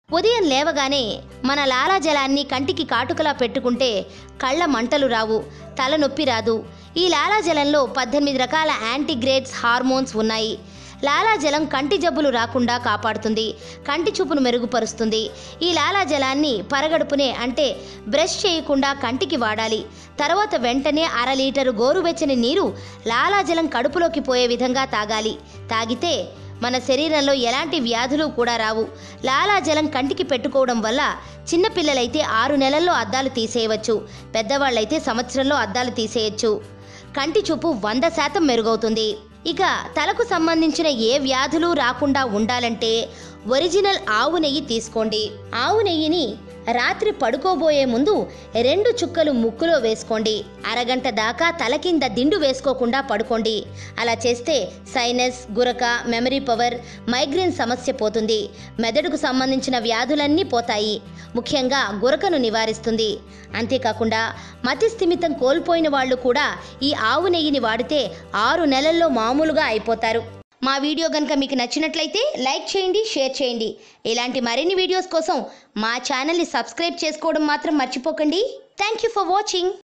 ఉదయం లేవగానే మన లాలాజలాన్ని కంటికి కాటుకలా పెట్టుకుంటే కళ్ళ మంటలు రావు తలనొప్పి రాదు ఈ లాలాజలంలో పద్దెనిమిది రకాల యాంటీగ్రేడ్స్ హార్మోన్స్ ఉన్నాయి లాలాజలం కంటి జబ్బులు రాకుండా కాపాడుతుంది కంటి చూపును మెరుగుపరుస్తుంది ఈ లాలాజలాన్ని పరగడుపునే అంటే బ్రష్ చేయకుండా కంటికి వాడాలి తర్వాత వెంటనే అర లీటరు గోరువెచ్చని నీరు లాలాజలం కడుపులోకి పోయే విధంగా తాగాలి తాగితే మన శరీరంలో ఎలాంటి వ్యాధులు కూడా రావు లాలాజలం కంటికి పెట్టుకోవడం వల్ల చిన్నపిల్లలైతే ఆరు నెలల్లో అద్దాలు తీసేయవచ్చు పెద్దవాళ్ళైతే సంవత్సరంలో అద్దాలు తీసేయచ్చు కంటి చూపు వంద శాతం మెరుగవుతుంది ఇక తలకు సంబంధించిన ఏ వ్యాధులు రాకుండా ఉండాలంటే ఒరిజినల్ ఆవు నెయ్యి తీసుకోండి ఆవు నెయ్యిని రాత్రి పడుకోబోయే ముందు రెండు చుక్కలు ముక్కులో వేసుకోండి అరగంట దాకా తల కింద దిండు వేసుకోకుండా పడుకోండి అలా చేస్తే సైనస్ గురక మెమరీ పవర్ మైగ్రేన్ సమస్య పోతుంది మెదడుకు సంబంధించిన వ్యాధులన్నీ పోతాయి ముఖ్యంగా గురకను నివారిస్తుంది అంతేకాకుండా మతి స్థిమితం కోల్పోయిన వాళ్ళు కూడా ఈ ఆవు నెయ్యిని వాడితే ఆరు నెలల్లో మామూలుగా అయిపోతారు మా వీడియో కనుక మీకు నచ్చినట్లయితే లైక్ చేయండి షేర్ చేయండి ఇలాంటి మరిన్ని వీడియోస్ కోసం మా ఛానల్ని సబ్స్క్రైబ్ చేసుకోవడం మాత్రం మర్చిపోకండి థ్యాంక్ యూ ఫర్ వాచింగ్